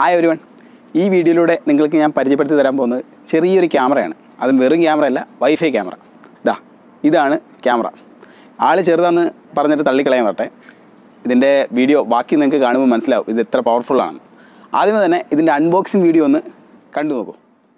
hi ഒരു ഈ വീഡിയോയിലൂടെ നിങ്ങൾക്ക് ഞാൻ പരിചയപ്പെടുത്തി തരാൻ പോകുന്നത് ചെറിയൊരു ക്യാമറയാണ് അതും വെറും ക്യാമറ അല്ല വൈഫൈ ക്യാമറ ഇതാ ഇതാണ് ക്യാമറ ആൾ ചെറുതാന്ന് പറഞ്ഞിട്ട് തള്ളിക്കളയാൻ വരട്ടെ ഇതിൻ്റെ വീഡിയോ ബാക്കി നിങ്ങൾക്ക് കാണുമ്പോൾ മനസ്സിലാവും ഇത് എത്ര പവർഫുള്ളാണ് ആദ്യമേ തന്നെ ഇതിൻ്റെ അൺബോക്സിങ് വീഡിയോ ഒന്ന് കണ്ടു നോക്കൂ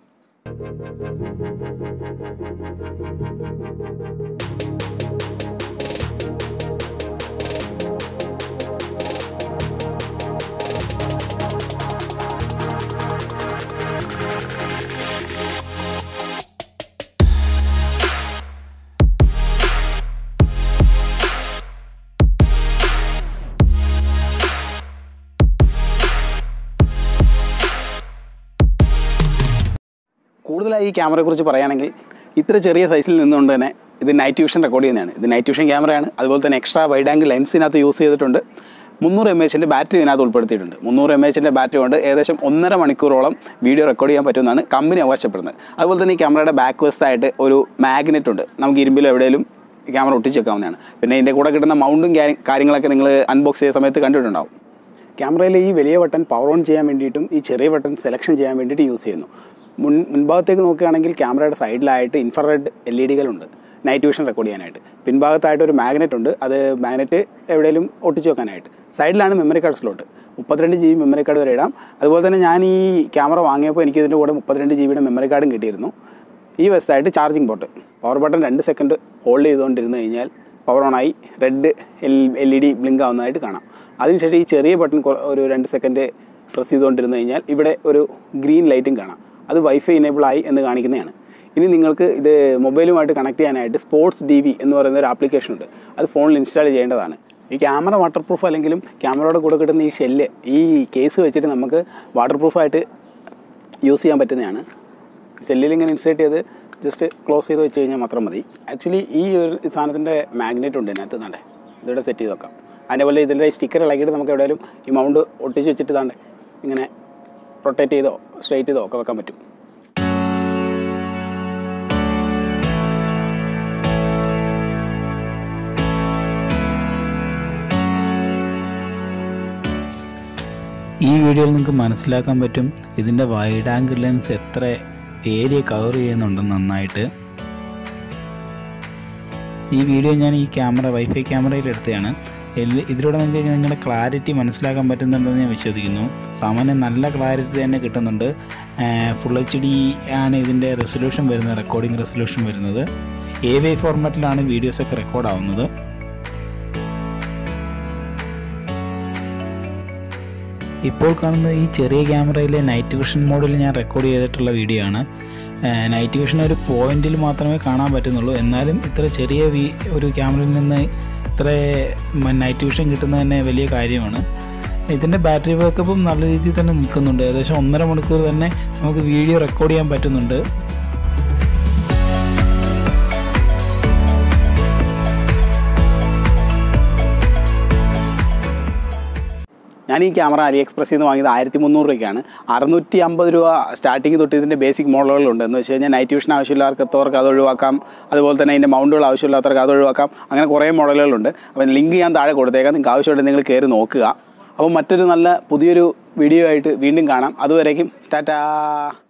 കൂടുതലായി ഈ ക്യാമറയെക്കുറിച്ച് പറയുകയാണെങ്കിൽ ഇത്ര ചെറിയ സൈസിൽ നിന്നുകൊണ്ട് തന്നെ ഇത് നൈറ്റ് വിഷൻ റെക്കോർഡ് ചെയ്യുന്നതാണ് ഇത് നൈറ്റ് വിഷൻ ക്യാമറയാണ് അതുപോലെ തന്നെ എക്സ്ട്രാ വൈഡ് ആംഗിൾ ലെൻസിനകത്ത് യൂസ് ചെയ്തിട്ടുണ്ട് മുന്നൂറ് എം എച്ചിൻ്റെ ബാറ്ററി ഇതിനകത്ത് ഉൾപ്പെടുത്തിയിട്ടുണ്ട് മുന്നൂറ് എം എച്ചിൻ്റെ ബാറ്ററി കൊണ്ട് ഏകദേശം ഒന്നര മണിക്കൂറോളം വീഡിയോ റെക്കോർഡ് ചെയ്യാൻ പറ്റുമെന്നാണ് കമ്പനി അവകാശപ്പെടുന്നത് അതുപോലെ തന്നെ ഈ ക്യാമറയുടെ ബാക്ക് വശത്തായിട്ട് ഒരു മാഗ്നറ്റ് ഉണ്ട് നമുക്ക് ഇരുമ്പിലോ എവിടെയെങ്കിലും ക്യാമറ ഒട്ടിച്ച് വെക്കാവുന്നതാണ് പിന്നെ ഇതിൻ്റെ കൂടെ കിട്ടുന്ന മൗണ്ടും കാര്യ- കാര്യങ്ങളൊക്കെ നിങ്ങൾ അൺബോക്സ് ചെയ്ത സമയത്ത് കണ്ടിട്ടുണ്ടാവും ക്യാമറയിലെ ഈ വലിയ ബട്ടൺ പവർ ഓൺ ചെയ്യാൻ വേണ്ടിയിട്ടും ഈ ചെറിയ ബട്ടൺ സെലക്ഷൻ ചെയ്യാൻ വേണ്ടിയിട്ട് യൂസ് ചെയ്യുന്നു മുൻ മുൻഭാഗത്തേക്ക് നോക്കുകയാണെങ്കിൽ ക്യാമറയുടെ സൈഡിലായിട്ട് ഇൻഫ്രാറെഡ് എൽ ഇ ഡികളുണ്ട് നൈറ്റ് വിഷൻ റെക്കോർഡ് ചെയ്യാനായിട്ട് പിൻഭാഗത്തായിട്ട് ഒരു മാഗ്നറ്റ് ഉണ്ട് അത് മാഗ്നറ്റ് എവിടെയെങ്കിലും ഒട്ടിച്ച് വെക്കാനായിട്ട് സൈഡിലാണ് മെമ്മറി കാർഡ് സ്ലോട്ട് മുപ്പത്തിരണ്ട് ജി ബി മെമ്മറി കാർഡ് വരെ ഇടാം അതുപോലെ തന്നെ ഞാൻ ഈ ക്യാമറ വാങ്ങിയപ്പോൾ എനിക്ക് ഇതിൻ്റെ കൂടെ മുപ്പത്തിരണ്ട് ജി ബിയുടെ മെമ്മറി കാർഡും കിട്ടിയിരുന്നു ഈ വശത്തായിട്ട് ചാർജിങ് പോർട്ട് പവർ ബട്ടൺ രണ്ട് സെക്കൻഡ് ഹോൾഡ് ചെയ്തുകൊണ്ടിരുന്ന് കഴിഞ്ഞാൽ പവർ ഓൺ ആയി red L L E D blink ആവുന്നതായിട്ട് കാണാം അതിനുശേഷം ഈ ചെറിയ ബട്ടൺ കൊ- ഒരു രണ്ട് സെക്കൻഡ് പ്രസ് ചെയ്തുകൊണ്ടിരുന്ന് കഴിഞ്ഞാൽ ഇവിടെ ഒരു ഗ്രീൻ ലൈറ്റും കാണാം അത് വൈഫൈ ഇനേബിൾ ആയി എന്ന് കാണിക്കുന്നതാണ് ഇനി നിങ്ങൾക്ക് ഇത് മൊബൈലുമായിട്ട് കണക്ട് ചെയ്യാനായിട്ട് സ്പോർട്സ് ഡി വി എന്ന് പറയുന്ന ഒരു ആപ്ലിക്കേഷൻ ഉണ്ട് അത് ഫോണിൽ ഇൻസ്റ്റാൾ ചെയ്യേണ്ടതാണ് ഈ ക്യാമറ വാട്ടർ പ്രൂഫ് അല്ലെങ്കിലും ക്യാമറയുടെ കൂടെ കിട്ടുന്ന ഈ ഷെല്ല് ഈ കേസ് വെച്ചിട്ട് നമുക്ക് വാട്ടർ പ്രൂഫായിട്ട് യൂസ് ചെയ്യാൻ പറ്റുന്നതാണ് സെല്ലിൽ ഇങ്ങനെ ഇൻസേർട്ട് ചെയ്ത് ജസ്റ്റ് ക്ലോസ് ചെയ്ത് വെച്ച് കഴിഞ്ഞാൽ മാത്രം മതി ആക്ച്വലി ഈ ഒരു സാധനത്തിൻ്റെ മാഗ്നറ്റ് ഉണ്ട് ഇതിനകത്ത് താണ്ടെ ഇതിവിടെ സെറ്റ് ചെയ്ത് വെക്കാം അതേപോലെ ഇതിൻ്റെ സ്റ്റിക്കർ ഇളകിയിട്ട് നമുക്ക് എവിടെയെങ്കിലും ഈ മൗണ്ട് ഒട്ടിച്ച് വെച്ചിട്ട് താണ്ടെ ഇങ്ങനെ റൊട്ടേറ്റ് ചെയ്തോ സ്ട്രൈറ്റ് ചെയ്തോ ഒക്കെ വെക്കാൻ പറ്റും ഈ വീഡിയോയിൽ നിങ്ങൾക്ക് മനസ്സിലാക്കാൻ പറ്റും ഇതിൻ്റെ വൈഡ് ആംഗിൾ ലെൻസ് എത്ര ഏരിയ കവർ ചെയ്യുന്നുണ്ട് നന്നായിട്ട് ഈ വീഡിയോ ഞാൻ ഈ ക്യാമറ വൈഫൈ ക്യാമറയിൽ എടുത്തതാണ് എല്ല- ഇതിലൂടെ നിങ്ങൾക്ക് നിങ്ങളുടെ ക്ലാരിറ്റി മനസ്സിലാക്കാൻ പറ്റുന്നുണ്ടെന്ന് ഞാൻ വിശ്വസിക്കുന്നു സാമാന്യം നല്ല ക്ലാരിറ്റി തന്നെ കിട്ടുന്നുണ്ട് ഫുൾ എച്ച് ഡി ആണ് ഇതിൻ്റെ റെസൊല്യൂഷൻ വരുന്നത് റെക്കോർഡിംഗ് റെസൊല്യൂഷൻ വരുന്നത് എ വൈ ഫോർമാറ്റിലാണ് വീഡിയോസൊക്കെ റെക്കോർഡ് ആവുന്നത് ഇപ്പോൾ കാണുന്ന ഈ ചെറിയ ക്യാമറയിലെ നൈറ്റ് വിഷൻ മോഡിൽ ഞാൻ റെക്കോർഡ് ചെയ്തിട്ടുള്ള വീഡിയോ ആണ് നൈറ്റ് വിഷൻ ഒരു പോയിന്റിൽ മാത്രമേ കാണാൻ പറ്റുന്നുള്ളൂ എന്നാലും ഇത്ര ചെറിയ വി ഒരു ക്യാമറയിൽ നിന്ന് ഇത്ര നൈറ്റ് വിഷൻ കിട്ടുന്നത് തന്നെ വലിയ കാര്യമാണ് ഇതിൻ്റെ ബാറ്ററി ബാക്കപ്പും നല്ല രീതിയിൽ തന്നെ നിൽക്കുന്നുണ്ട് ഏകദേശം ഒന്നര മണിക്കൂർ തന്നെ നമുക്ക് വീഡിയോ റെക്കോർഡ് ചെയ്യാൻ പറ്റുന്നുണ്ട് ഞാൻ ഈ ക്യാമറ അലി എക്സ്പ്രസ്സിൽ നിന്ന് വാങ്ങിയത് ആയിരത്തി മുന്നൂറ് രൂപയ്ക്കാണ് അറുന്നൂറ്റി അമ്പത് രൂപ സ്റ്റാർട്ടിങ് തൊട്ട് ഇതിൻ്റെ ബേസിക് മോഡലുകളുണ്ട് എന്ന് വെച്ച് കഴിഞ്ഞാൽ നൈറ്റ് വിഷൻ ആവശ്യമില്ലാത്തവർക്ക് അത് ഒഴിവാക്കാം അതുപോലെ തന്നെ അതിൻ്റെ മൗണ്ടുകൾ ആവശ്യമില്ലാത്തവർക്ക് അത് ഒഴിവാക്കാം അങ്ങനെ കുറേ മോഡലുകളുണ്ട് അപ്പം ലിങ്ക് ഞാൻ താഴെ കൊടുത്തേക്കാം നിങ്ങൾക്ക് ആവശ്യമുണ്ടെങ്കിൽ നിങ്ങൾ കയറി നോക്കുക അപ്പോൾ മറ്റൊരു നല്ല പുതിയൊരു വീഡിയോ ആയിട്ട് വീണ്ടും കാണാം അതുവരേക്കും ടാറ്റാ